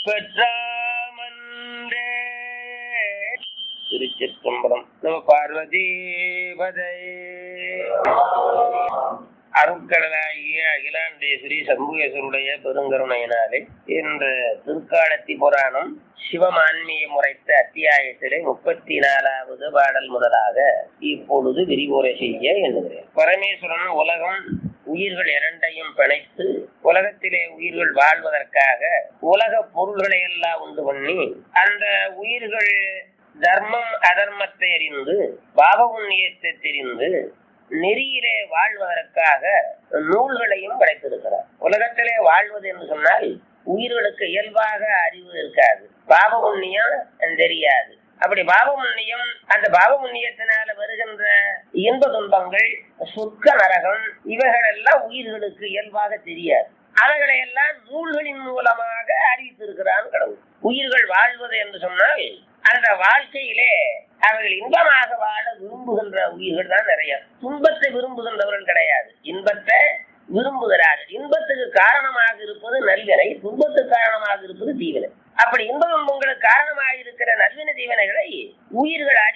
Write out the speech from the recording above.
பெற்றாமன்றே திருச்சிற்றம்பலம் நம பார்வதி பதை அருட்கடலாகிய அகிலாண்டேஸ்வரி சம்புகேஸ்வருடைய பெருங்கருணையினாலே இந்த திருக்காலத்தி புராணம் சிவமான்மியை முறைத்த அத்தியாயத்திலே முப்பத்தி நாலாவது பாடல் முதலாக இப்பொழுது விரிவுரை செய்ய எண்ணுகிறேன் பரமேஸ்வரன் உலகம் உயிர்கள் இரண்டையும் பிணைத்து உலகத்திலே உயிர்கள் வாழ்வதற்காக உலக பொருள்களை எல்லாம் உண்டு பண்ணி அந்த உயிர்கள் தர்மம் அதர்மத்தை அறிந்து பாப புண்ணியத்தை தெரிந்து நெறியிலே வாழ்வதற்காக நூல்களையும் படைத்திருக்கிறார் உலகத்திலே வாழ்வது என்று சொன்னால் உயிர்களுக்கு இயல்பாக அறிவு இருக்காது பாப புண்ணியம் தெரியாது அப்படி பாப புண்ணியம் அந்த பாப புண்ணியத்தினால வருகின்ற இன்ப துன்பங்கள் சொர்க்க நரகம் இவைகள் எல்லாம் உயிர்களுக்கு இயல்பாக தெரியாது அவைகளை எல்லாம் நூல்களின் மூலமாக அறிவித்திருக்கிறான் கடவுள் உயிர்கள் வாழ்வது என்று சொன்னால் அந்த வாழ்க்கையிலே அவர்கள் இன்பமாக வாழ விரும்புகின்ற உயிர்கள் தான் நிறைய துன்பத்தை விரும்புகின்றவர்கள் கிடையாது இன்பத்தை விரும்புகிறார்கள் இன்பத்துக்கு காரணமாக இருப்பது நல்வினை துன்பத்துக்கு காரணமாக இருப்பது தீவினை அப்படி இன்பம் உங்களுக்கு காரணமாக இருக்கிற நல்வினை தீவினைகளை உயிர்கள்